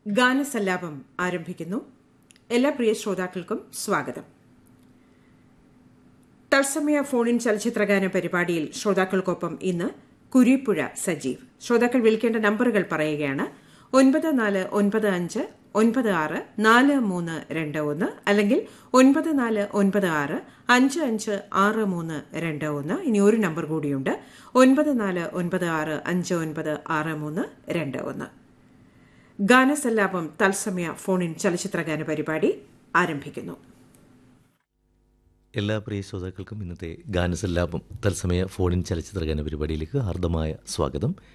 ഗാനസല്ലാപം ആരംഭിക്കുന്നു എല്ലാ പ്രിയ ശ്രോതാക്കൾക്കും സ്വാഗതം തത്സമയ ഫോണിൻ ചലച്ചിത്രഗാന പരിപാടിയിൽ ശ്രോതാക്കൾക്കൊപ്പം ഇന്ന് കുരിപ്പുഴ സജീവ് ശ്രോതാക്കൾ വിളിക്കേണ്ട നമ്പറുകൾ പറയുകയാണ് ഒൻപത് നാല് ഒൻപത് അഞ്ച് ഒൻപത് ആറ് നാല് മൂന്ന് രണ്ട് ഒന്ന് അല്ലെങ്കിൽ ഒൻപത് നാല് ഒൻപത് ആറ് അഞ്ച് അഞ്ച് ആറ് മൂന്ന് രണ്ട് ഒന്ന് ഇനി ഒരു നമ്പർ കൂടിയുണ്ട് ഒൻപത് നാല് ഒൻപത് ആറ് അഞ്ച് ഒൻപത് ആറ് മൂന്ന് രണ്ട് ഒന്ന് ഗാനസല്ലാപം തത്സമയ ഫോണിൻ ചലച്ചിത്രഗാന പരിപാടി ആരംഭിക്കുന്നു എല്ലാ പ്രിയ ശ്രോതാക്കൾക്കും ഇന്നത്തെ ഗാനസല്ലാപം തത്സമയ ഫോണിൻ ചലച്ചിത്രഗാന പരിപാടിയിലേക്ക് ഹാർദമായ സ്വാഗതം